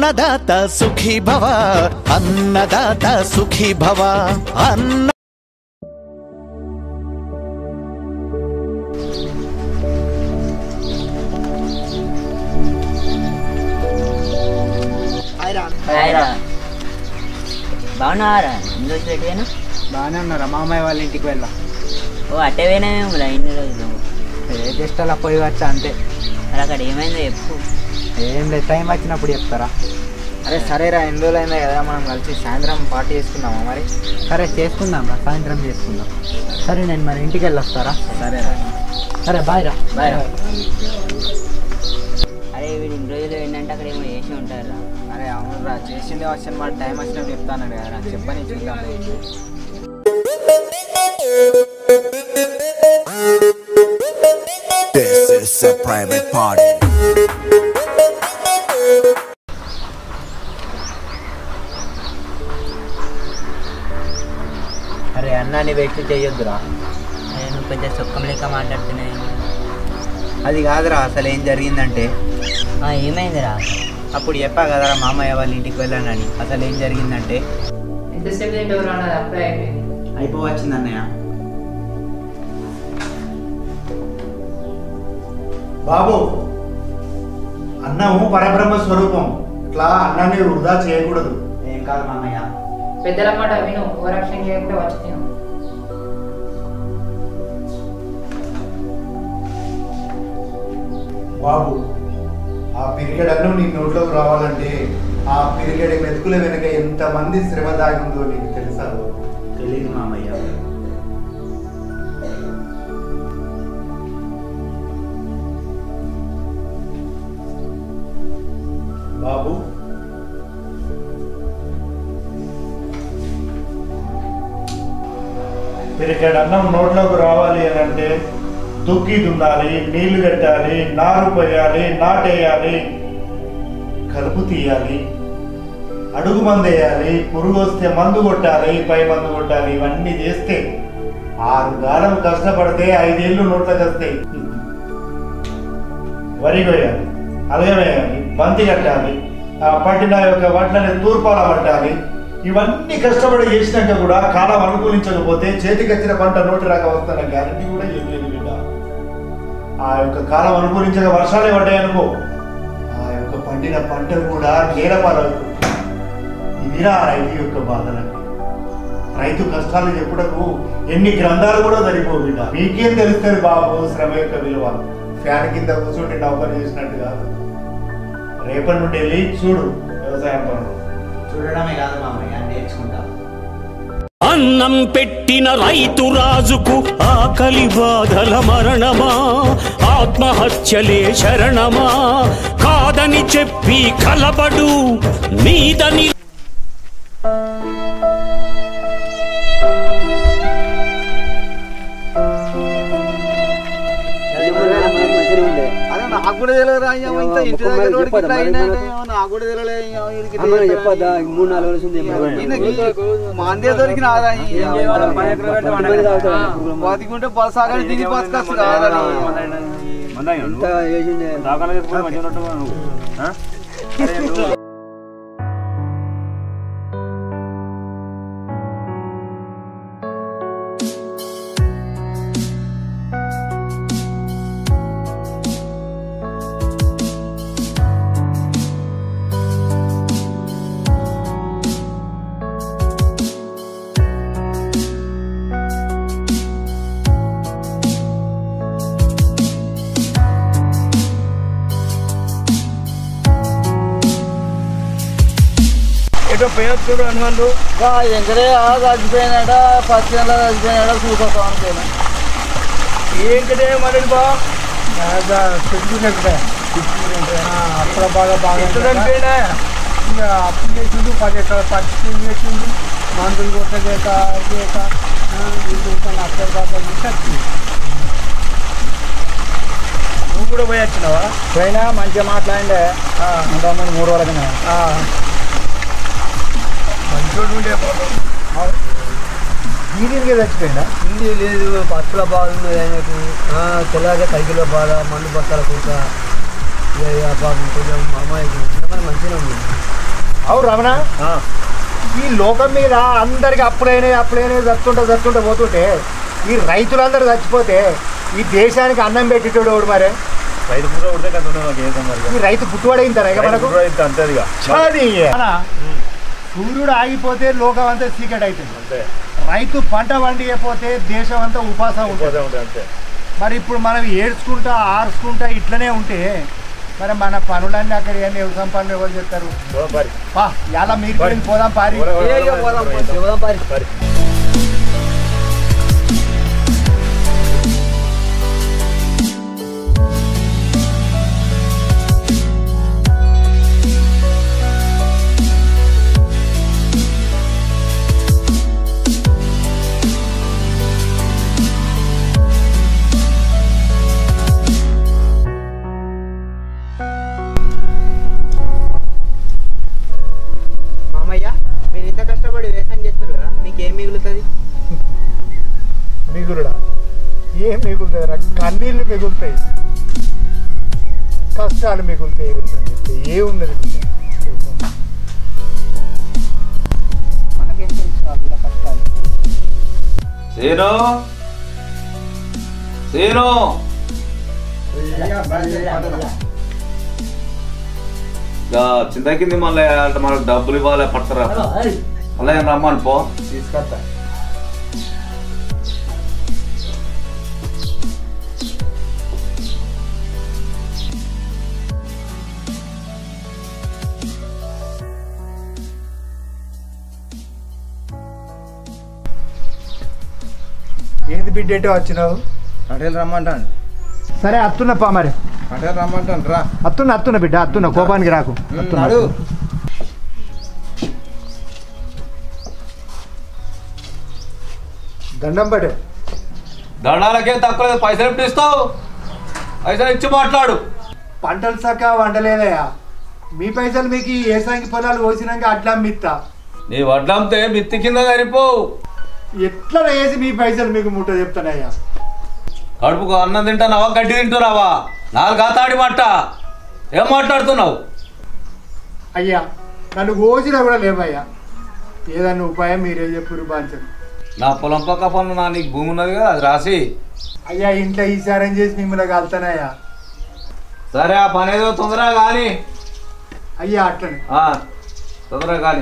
అన్నదాత సుఖీ భవ అన్నదాత సుఖీ భవ అన్న హాయ్రా బాగున్నారా ఇన్ని రోజులు ఎటు పోయినా బాగానే ఉన్నారా మామయ్య వాళ్ళ ఇంటికి వెళ్ళా ఓ అట్టే పోయినామేమో ఇన్ని రోజులు ఏ జస్ట్ అలా పోయి వచ్చా అంతే మరి అక్కడ ఏమైందో చెప్పు ఏం లేదు టైం వచ్చినప్పుడు చెప్తారా అరే సరేరా ఎన్ని రోజులు అయిందా కదా మనం కలిసి సాయంత్రం పార్టీ చేసుకుందామా మరి సరే చేసుకుందాం రా సాయంత్రం చేసుకుందాం సరే నేను మరి ఇంటికి వెళ్ళొస్తారా సరేరా సరే బాయ్ రా బాయ్ రా. అరే వీడు ఇన్ని రోజులు ఏంటంటే అక్కడ ఏమో చేసి ఉంటారా అరే అవునురా చేసిందే వచ్చిన మాట టైం వచ్చినప్పుడు చెప్తాను కదా చెప్పని చూద్దాం This is a private party. అరే అన్నాన్ని వెయిట్ చేయొద్దురా అరే నువ్వు పెద్ద సొక్కం లెక్క మాట్లాడుతున్నాయి అది కాదురా అసలు ఏం జరిగిందంటే ఏమైందిరా అప్పుడు చెప్పా కదరా మామయ్య వాళ్ళ ఇంటికి వెళ్ళానని అసలు ఏం జరిగిందంటే ఎంతసేపు తింటారు అన్నది అప్పుడే అయిపోయింది అయిపోవచ్చింది అన్నయ్య బాబు అన్నము పరబ్రహ్మ స్వరూపం ఇట్లా అన్నాన్ని వృధా చేయకూడదు ఏం కాదు మామయ్య పెద్దల మాట విను ఓరక్షణ చేయకుండా వచ్చి తిను బాబు ఆ పిరికెడ్ అన్నం నీ నోట్లోకి రావాలంటే ఆ పిరికెడ్ మెతుకుల వెనుక ఎంతమంది శ్రమ దాగిందో నీకు తెలుసా బాబు? తెలియదు మామయ్య బాబు పిరికెడ్ అన్నం నోట్లోకి రావాలి అని అంటే దుక్కి దున్నాలి నీళ్లు కట్టాలి నారు పోయాలి నాటేయాలి కలుపు తీయాలి అడుగు మందు వేయాలి పురుగు వస్తే మందు కొట్టాలి పై మందు కొట్టాలి ఇవన్నీ చేస్తే ఆరు కాలం కష్టపడితే ఐదేళ్లు నోట్లోకి వస్తాయి వరి కొయ్యాలి అలగం వేయాలి బంతి కట్టాలి ఆ పట్టిన యొక్క వడ్లని తూర్పాల పట్టాలి ఇవన్నీ కష్టపడి చేసినాక కూడా కాలం అనుకూలించకపోతే చేతికి వచ్చిన పంట నోటి రాక వస్తున్న గ్యారంటీ కూడా ఏం లేదు బిడ్డ ఆ యొక్క కాలం అనుకూలించక వర్షాలే పడ్డాయనుకో ఆ యొక్క పండిన పంట కూడా నేలపాలవుతుంది ఇదిరా రైతు యొక్క బాధలన్నీ రైతు కష్టాలు చెప్పుటకు ఎన్ని గ్రంథాలు కూడా సరిపోవు బిడ్డ మీకేం తెలుస్తుంది బాబు శ్రమ యొక్క విలువ ఫ్యాన్ కింద కూర్చుంటే నౌకరు చేసినట్టు కాదు రేపటి నుండి వెళ్ళి చూడు వ్యవసాయం పనులు చూడడమే కాదు మామయ్య నేర్చుకుంటా అన్నం పెట్టిన రైతు రాజుకు ఆకలి బాధల మరణమా ఆత్మహత్యలే శరణమా కాదని చెప్పి కలబడు నీదని అరే నాకు కూడా తెలియదు అయ్యా ఇంత ఇంటి దగ్గర వాడికి ఇట్లా అయిందంటే ఏమో నాకు కూడా తెలియలే అయ్యా, వీడికి తెలియదు. చెప్పద్దా మూడు నాలుగు రోజులు ఉంది ఈయనకి మాందే దొరికిన ఆదా బతికుంటే బలసాగా దిగి బతకచ్చు కాదా ఎంత చేసిండే ఎటో పేరు అనుకోండు ఎంకరే చచ్చిపోయినాడ పచ్చి నెల చచ్చిపోయినాడ చూసొస్తాం అనుకోను ఏంటంటే మరి బా అప్పుడు బాగా బాగా చనిపోయినా ఇంకా అప్పు చేసిండు పది ఎకరాల పచ్చి చేసిండు మందులు కొట్టలేక చేయక నష్ట బాగా చచ్చింది నువ్వు కూడా పోయి వచ్చినావా పోయినా మంచిగా మాట్లాడిండే ఇంతకుముందు మూడు వరకు మంచోడు ఉండే దీనికి చచ్చిపోయిందా హిందీ లేదు పత్తుల బాధ ఉన్నది ఆయనకు ఆ, తెల్లగా సైకిల్ బాధ మందు బస్తాల కూత ఇక ఇక పాపం కొంచెం అమ్మాయికి ఇంతమంది మంచిగా ఉంది అవు రమణ ఈ లోకం మీద అందరికి అప్పులైనాయి అప్పులైనాయి చచ్చుంటే చచ్చుంటే పోతుంటే ఈ రైతులందరూ చచ్చిపోతే ఈ దేశానికి అన్నం పెట్టేటోడు ఎవడు మరి రైతు పుట్ట ఉడితే కదా మాకు ఏ సంబంధం ఈ రైతు పుట్టుబడైందా ఇక మనకు రైతు అంతేదిగా చాది. అలా సూర్యుడు ఆగిపోతే లోకం అంతా చీకటి అవుతుంది అంతే రైతు పంట పండియపోతే దేశం అంతా ఉపాసం ఉంటుంది పోతే ఉంటుంది అంతే మరి ఇప్పుడు మనం ఏడ్చుకుంటా ఆర్చుకుంటా ఇట్లనే ఉంటే మరి మన పనులన్నీ అక్కడ ఏం వ్యవసాయం పనులు ఎవరు చేస్తారు పోదాం పారి పా ఇలా మీరు పోయింది పోదాం పారి పోదాం, పోదాం, పోదాం, పోదాం, పారి పారి మామయ్య మీరు ఇంత కష్టపడి వ్యవసాయం చేస్తారు కదా మీకు ఏం మిగులుతుంది మిగులుడా ఏం మిగులుతుంది రా కన్నీళ్ళు మిగులుతాయి కష్టాలు మిగులుతాయి మిగులుతాయి ఏ ఉన్నది బిడ్డ? మనకేం తెలుసు ఆ వీళ్ళ కష్టాలు సీను సీను గా చింతకింది మళ్ళీ అంటే మనకు డబ్బులు ఇవ్వాలి పట్టరా మళ్ళీ ఏం రమ్మని పో తీసుకొస్తా ఏంది బిడ్డ ఎటో వచ్చినావు పటేల్ రమ్మంటాను సరే అత్తున్నప్పా మరి పటేల్ రమ్మంటాను రా అత్తున్న అత్తున్న బిడ్డ అత్తున్న కోపానికి రాకు అత్తున్న, నాడు అత్తున్న. దండం పడే దండాలకేం తక్కువ లేదు పైసలు ఎప్పుడు ఇస్తావు పైసలు ఇచ్చి మాట్లాడు పంటలు సక్క వండలేదయ్యా మీ పైసలు మీకు ఈ ఏసాంగి పొలాలు కోసినాక అట్లా అమ్మిత్తా నీ వడ్లంతే మిత్తి కింద సరిపోవు ఎట్లా వేసి మీ పైసలు మీకు ముట్ట చెప్తానయ్యా కడుపుకు అన్నం తింటానావా గడ్డి తింటున్నావా నాలుగు ఆతాడి మట్ట ఏం మాట్లాడుతున్నావు అయ్యా నన్ను కోసినా కూడా లేవయ్యా ఏదన్నా ఉపాయం మీరే చెప్పురు బాంచరు నా పొలం పక్క పన్ను నా నీకు భూమి ఉన్నది కదా అది రాసి అయ్యా ఇంట్లో ఈసారం చేసి మిమ్మల్ని కలుతానయ్యా సరే ఆ పని ఏదో తొందరగా కానీ అయ్యా అట్లనే ఆ, తొందరగా కానీ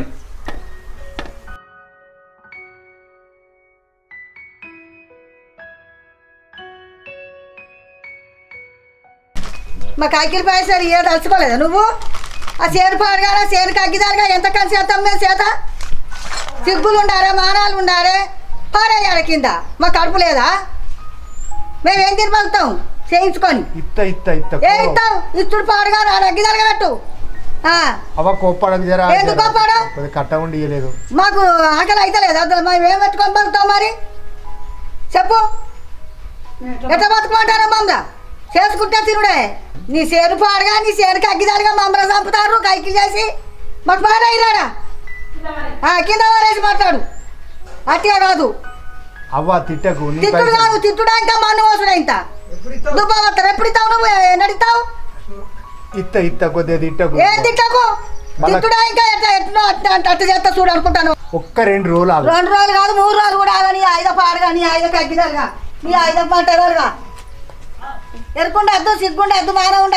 మా కాకిలి పైసలు ఏ తలుచుకోలేదా నువ్వు ఆ చేను పాడుగా చేను కగ్గిదారుగా ఎంత కలిసి చేస్తాం మేము చేత సిగ్గులు ఉండారే మానాలు ఉండారే పారేయాలి కింద మా కడుపు లేదా మేము ఏం తినబలుగుతాం చేయించుకొని ఇత్త ఇత్త ఇత్త ఏ ఇస్తాం ఇచ్చుడు పాడుగా నా అగ్గిదారుగా పెట్టు ఆ, అవ కోప్పడకు జరా ఎందుకు కోప్పడం? కొద్దిగా కట్ట ఉండి ఇయ్యలేదు మాకు ఆకలి అయితే లేదా మేము ఏం పెట్టుకొని బతుకుతాం మరి చెప్పు ఎట్లా బతుకుమంటారా మమ్మ చేసుకుంటే తిరుడే నీ చేను పాడుగా నీ చేనుకి అగ్గిదాలుగా మమ్మల్ని చంపుతారు కైకి చేసి మాకు బాగా ఇరాడా కింద వారేసి మాట్లాడు అట్టే కాదు అవ్వ తిట్టకు నీ తిట్టుడు పైసలు కాదు తిట్టుడా ఇంకా మన్ను మోసుడా ఇంత దుబ్బ వస్తారు ఎప్పుడు ఇస్తావు నువ్వు నడుతావు ఇత్త ఇత్త కొద్దిగా తిట్టకు ఏం తిట్టకు మళ్ళా- తిట్టుడా ఇంకా ఎట్లా ఎట్లా అట్లా అట్లా చేస్తా చూడు అనుకుంటాను ఒక్క రెండు రోజులు ఆగు రెండు రోజులు కాదు మూడు రోజులు కూడా ఆగని ఐదో పాడుగా నీ ఐదో కగ్గిదారుగా నీ ఐదో పంటగా ఎరుకుండే అద్దు సిగ్గుండే అద్దు మాన ఉండే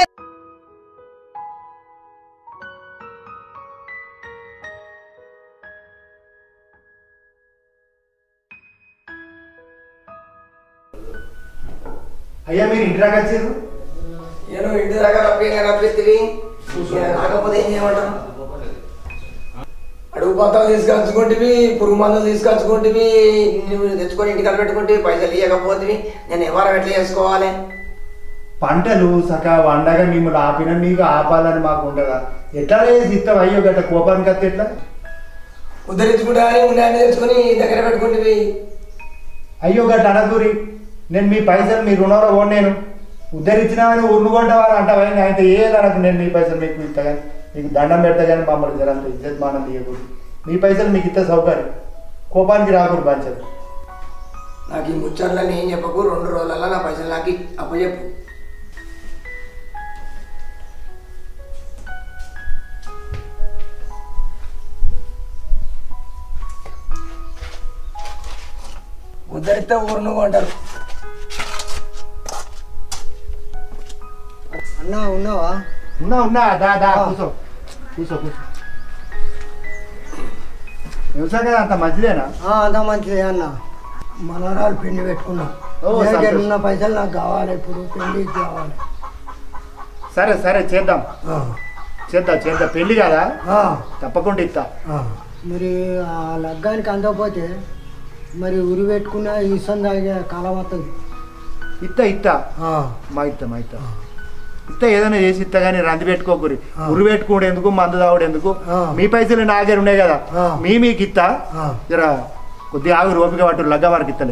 అయ్యా మీరు ఇంటి దాకా వచ్చారు నేను ఇంటి దాకా రప్పిగా రప్పిస్తుంది రాకపోతే ఏం చేయమంటాం అడుగు పత్రాలు తీసుకొచ్చుకుంటేవి పురుగు మందులు తీసుకొచ్చుకుంటేవి నువ్వు తెచ్చుకొని ఇంటికి పెట్టుకుంటే పైసలు ఇవ్వకపోతే నేను ఎవరు ఎట్లా చేసుకోవాలి పంటలు సకా వండగా మిమ్మల్ని ఆపిన మీకు ఆపాలని మాకు ఉండదా ఎట్లా వేసి ఇస్తావు అయ్యో గట్ట కోపానికి వస్తే ఎట్లా ఉద్ధరించుకుంటా అని ఉన్నాయని తెచ్చుకొని దగ్గర పెట్టుకుంటేవి అయ్యో గట్ట అనకూరి నేను మీ పైసలు మీ రుణంలో పోను నేను ఉద్ధరించినామని ఉరును కొంటావని అంటావా అయితే ఏదనకు నేను మీ పైసలు మీకు ఇస్తా కానీ మీకు దండం పెడతా కానీ మమ్మల్ని జరంత ఇజ్జత్ మానం తీయకూడదు మీ పైసలు మీకు ఇస్తే సౌకర్యం కోపానికి రాకూడదు బాధ్యత నాకు ఈ ముచ్చట్లని ఏం చెప్పకు రెండు రోజులలో నా పైసలు నాకు అప్పచెప్పు ఉద్దరిస్తే ఊరును కొంటారు అన్నా ఉన్నావా ఉన్నా ఉన్నా దా దా కూర్చో కూర్చో కూర్చో వ్యవసాయం కదా అంత మంచిదేనా ఆ, అంత మంచిదే అన్న మనవరాలు పిండి పెట్టుకున్నాం ఓ, నా దగ్గర సంతోషం. ఉన్న పైసలు నాకు కావాలి ఇప్పుడు పెళ్లికి కావాలి సరే సరే చేద్దాం ఆ, చేద్దాం చేద్దాం పెళ్లి కదా ఆ, తప్పకుండా ఇస్తా ఆ. మరి ఆ లగ్గానికి అందకపోతే మరి ఉరి పెట్టుకున్న ఇసం తాగే కాలం వస్తుంది ఇత్తా ఇత్తా మా ఇత్తా మా ఇత్తా ఇత్తా ఏదైనా చేసి ఇత్తా కానీ రంది పెట్టుకోకూరి ఉరి పెట్టుకోడు ఎందుకు మందు తాగుడు ఎందుకు మీ పైసలు నా దగ్గర ఉన్నాయి కదా మీ మీకు ఇత్తా జర కొద్దిగా ఆగురు ఓపిక పట్టు లగ్గ వరకు ఇత్తలే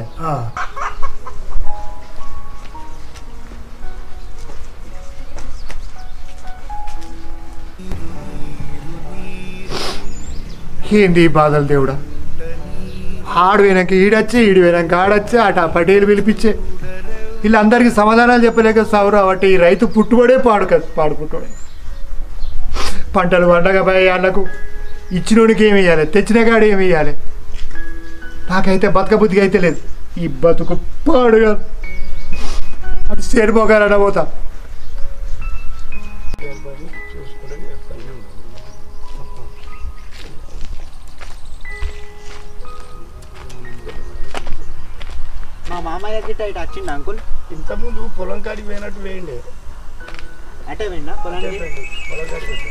ఏంది ఈ బాధలు దేవుడా ఆడు పోయినాక ఈడొచ్చి ఈడు పోయినాక ఆడొచ్చి అట ఆ పటేలు పిలిపించే వీళ్ళందరికీ సమాధానాలు చెప్పలేక సావురు కాబట్టి ఈ రైతు పుట్టుబడే పాడు కదా పాడు పుట్టుబడే పంటలు పండగ పోయి అన్నకు ఇచ్చినోడికి ఏమి ఇవ్వాలి తెచ్చిన కాడు ఏమి ఇవ్వాలి నాకైతే బతక బుద్ధిగా అయితే లేదు ఈ బతుకు పాడుగా అటు చేరిపోగాలన్న పోతా మా మామయ్య గిట్ట ఇటు వచ్చిండు అంకుల్ ఇంతకుముందు పొలం కాడికి పోయినట్టు వేయండి అటే విన్నా పొలానికి పొలం కాడికి వచ్చాడు.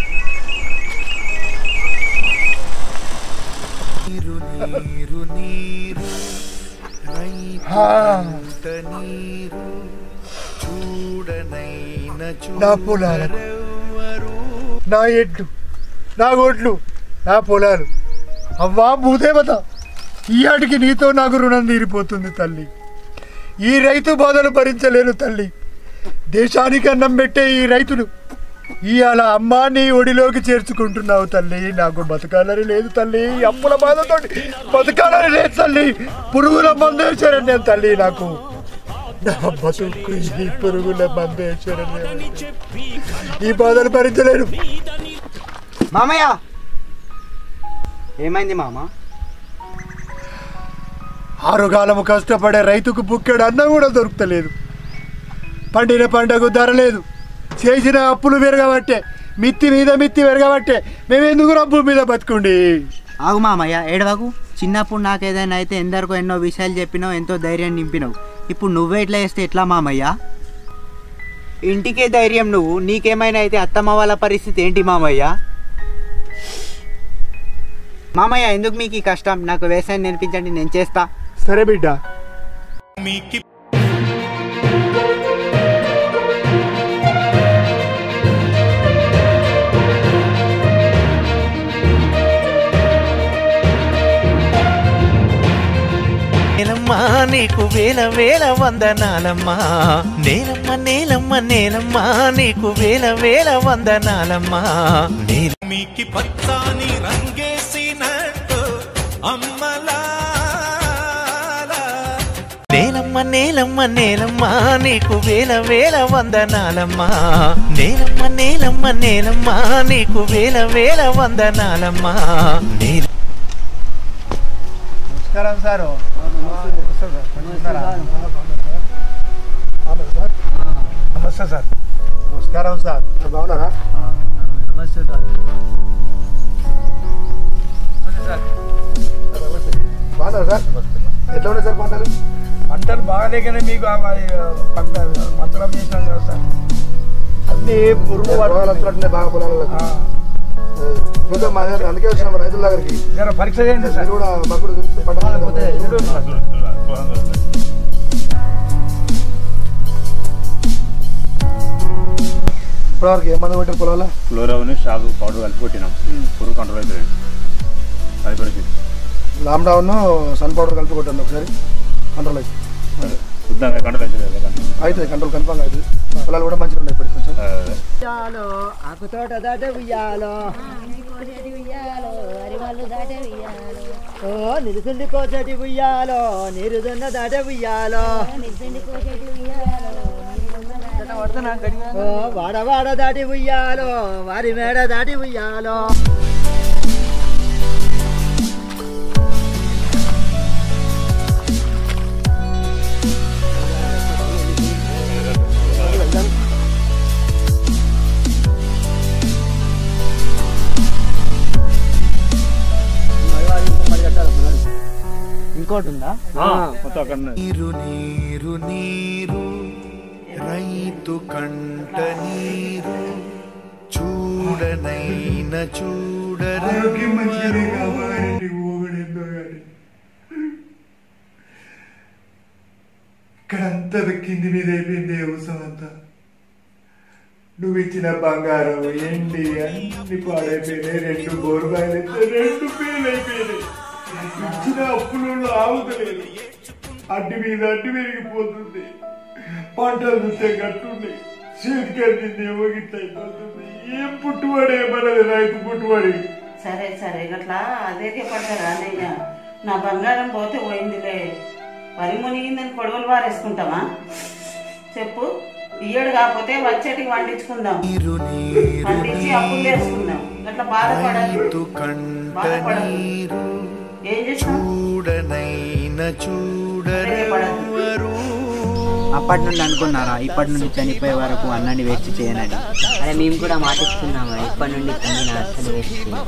నీరు నీరు హా. నీరు చూడనైన నా పొలాలకు నా ఎడ్లు నా గొడ్లు నా పొలాలు అవ్వా భూదేవత ఈ ఆటికి నీతో నాకు రుణం తీరిపోతుంది తల్లి ఈ రైతు బాధలు భరించలేను తల్లి దేశానికి అన్నం పెట్టే ఈ రైతులు ఇవాళ అమ్మా నీ ఒడిలోకి చేర్చుకుంటున్నావు తల్లి నాకు బతకాలని లేదు తల్లి ఈ అప్పుల బాధతో బతకాలని లేదు తల్లి పురుగుల మందు వేశారని నేను తల్లి నాకు నా బతుకు ఈ పురుగుల మందు వేశారని ఈ బాధలు భరించలేను మామయ్య ఏమైంది మామ ఆరుగాలము కష్టపడే రైతుకు బుక్కెడు అన్నం కూడా దొరుకుతలేదు పండిన పంటకు ధర లేదు చేసిన అప్పులు పెరగబట్టే మిత్తి మీద మిత్తి పెరగబట్టే మేమెందుకు రబ్బు మీద బతుకుండి ఆగు మామయ్య ఏడవకు చిన్నప్పుడు నాకు ఏదైనా అయితే ఎందరికో ఎన్నో విషయాలు చెప్పినావు ఎంతో ధైర్యం నింపినావు ఇప్పుడు నువ్వే ఇట్లా చేస్తే ఎట్లా మామయ్య ఇంటికే ధైర్యం నువ్వు నీకేమైనా అయితే అత్తమ్మ వాళ్ళ పరిస్థితి ఏంటి మామయ్య మామయ్య ఎందుకు మీకు ఈ కష్టం నాకు వ్యవసాయం నేర్పించండి నేను చేస్తా సరే బిడ్డ నేలమ్మా నీకు వేల వేల వందనాలమ్మా నేలమ్మ నేలమ్మ నేలమ్మా నీకు వేల వేల వందనాలమ్మా నేల మీకి పచ్చాని రంగేసినట్టు అమ్మలా నేలమ్మ నేలమ్మ నేలమ్మా నీకు వేల వేల వందనాలమ్మా నేలమ్మ నేలమ్మ నేలమ్మా నీకు వేల వేల వందనాలమ్మా నేల నమస్కారం సారు నమస్తే సార్ నమస్కారం సార్ బాగున్నారా నమస్తే సార్ బాగున్నారా సార్ ఎట్లా ఉన్నాయి సార్ పంటలు పంటలు బాగాలేకనే మీకు ఆ- ఆ పంట మంతరం చేసినాం కదా సార్ అన్ని పురుగు వస్తున్నట్టున్నాయి బాగా పొలాలకు చూద్దాం మా దగ్గర అందుకే వచ్చినాం రైతుల దగ్గరికి జర పరీక్ష చేయండి సార్ మీరు కూడా మాకు కూడా చూసి పంట పోతే ఎప్పుడు సార్? ఇప్పటివరకు ఏమన్నా కొట్టారు పొలాల ఫ్లోరావుని షాకు పౌడర్ కలిపి కొట్టినాం పురుగు కంట్రోల్ అవుతుంది అది పరిస్థితి లామ్డౌన్ సన్ పౌడర్ కలిపి కొట్టండి ఒకసారి కంట్రోల్ అవుతుంది చూద్దాం కంట్రోల్ అవుతుంది అవుతుంది కంట్రోల్ కన్ఫామ్ అవుతుంది పొలాలు కూడా మంచిగా ఉన్నాయి ఇప్పుడు కొంచెం ఉయ్యాలో ఆకు తోట దాట ఉయ్యాలో ఓ నిలుసుండి కోచటి ఉయ్యాలో నిరుదున్న దాట ఉయ్యాలో ఓ వాడ వాడ దాటి ఉయ్యాలో వారి మేడ దాటి ఉయ్యాలో ఇంకోటి ఉందా మొత్తం అక్కడ ఉన్నది. నీరు నీరు నీరు రైతు కంట నీరు చూడనైన చూడరు ఆరోగ్యం మంచిగానే కావాలండి ఊగడేందో కానీ ఇక్కడ అంతా కింది మీద అయిపోయింది వ్యవసాయం అంతా నువ్వు ఇచ్చిన బంగారం ఎండి అన్ని పాడైపోయినాయి రెండు బోరుబాయిలు అయితే రెండు పేలు అయిపోయినాయి ఇచ్చిన అప్పులలో ఆగుతలేదు అడ్డి మీద అడ్డి పెరిగిపోతుంది పంటలు చూస్తే గట్టుండి చేతికెళ్ళింది ఏమో గిట్ల అయిపోతుంది ఏం పుట్టుబడి ఏమన్నది రైతు పుట్టుబడి సరే సరే అట్లా అదే పడతారా అన్నయ్య నా బంగారం పోతే పోయిందిలే వరి మునిగిందని పొడవలు వారేసుకుంటామా చెప్పు ఇయ్యడు కాకపోతే వచ్చేటికి వండించుకుందాం వండించి అప్పులు వేసుకుందాం అట్లా బాధపడాలి రైతు కంట బాధపడదు నీరు ఏం చేస్తాం చూడనైన చూడరెవరు అప్పటి నుండి అనుకున్నారా ఇప్పటి నుండి చనిపోయే వరకు అన్నాన్ని వేస్ట్ చేయనని అరే మేము కూడా మాటిస్తున్నాము ఇప్పటి నుండి తిండి అసలు వేస్ట్ చేయం.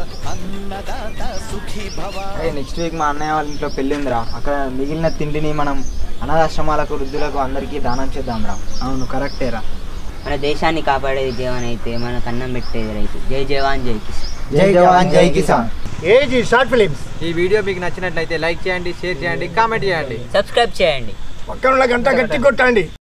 అరే నెక్స్ట్ వీక్ మా అన్నయ్య వాళ్ళ ఇంట్లో పెళ్ళి ఉందిరా అక్కడ మిగిలిన తిండిని మనం అనాథాశ్రమాలకు వృద్ధులకు అందరికీ దానం చేద్దాం రా అవును కరెక్టేరా మన దేశాన్ని కాపాడేది జవాన్ అయితే మనకు అన్నం పెట్టేది రైతు జై జవాన్ జై కిసాన్ జై జవాన్ జై కిసాన్ ఏజీ షార్ట్ ఫిలిమ్స్ ఈ వీడియో మీకు నచ్చినట్లయితే లైక్ చేయండి షేర్ చేయండి కామెంట్ చేయండి సబ్స్క్రైబ్ చేయండి పక్కన గంట గట్టి కొట్టండి